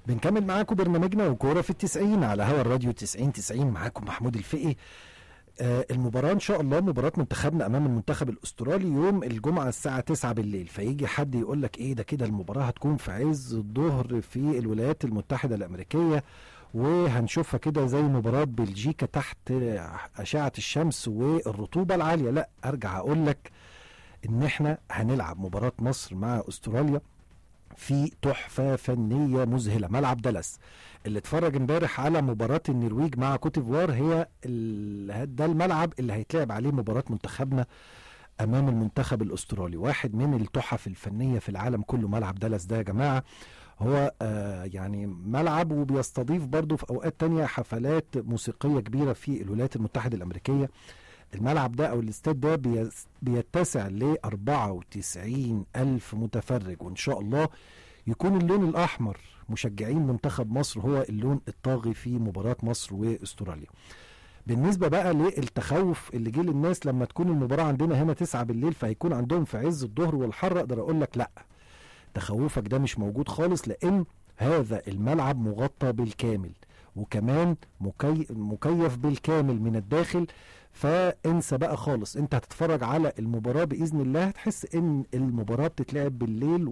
بنكمل معاكم برنامجنا وكوره في التسعين على هوا الراديو 90 90 معاكم محمود الفقي آه المباراة إن شاء الله مباراة منتخبنا أمام المنتخب الأسترالي يوم الجمعة الساعة 9 بالليل فيجي حد يقول لك إيه ده كده المباراة هتكون في عز الظهر في الولايات المتحدة الأمريكية وهنشوفها كده زي مباراة بلجيكا تحت أشعة الشمس والرطوبة العالية لا أرجع أقول لك إن إحنا هنلعب مباراة مصر مع أستراليا في تحفة فنية مذهلة ملعب دالاس اللي اتفرج امبارح على مباراة النرويج مع كوتيفوار هي ال- ده الملعب اللي هيتلعب عليه مباراة منتخبنا امام المنتخب الاسترالي واحد من التحف الفنية في العالم كله ملعب دالاس ده يا جماعة هو آه يعني ملعب وبيستضيف برضه في اوقات تانية حفلات موسيقية كبيرة في الولايات المتحدة الامريكية الملعب ده او الاستاد ده بيس- بيتسع ل 94 الف متفرج وان شاء الله يكون اللون الاحمر مشجعين منتخب مصر هو اللون الطاغي في مباراة مصر واستراليا بالنسبة بقى للتخوف اللي جه للناس لما تكون المباراة عندنا هنا 9 بالليل فهيكون عندهم في عز الظهر والحر اقدر اقول لك لا تخوفك ده مش موجود خالص لان هذا الملعب مغطى بالكامل وكمان مكي... مكيف بالكامل من الداخل فانسى بقى خالص انت هتتفرج على المباراة باذن الله هتحس ان المباراة بتتلعب بالليل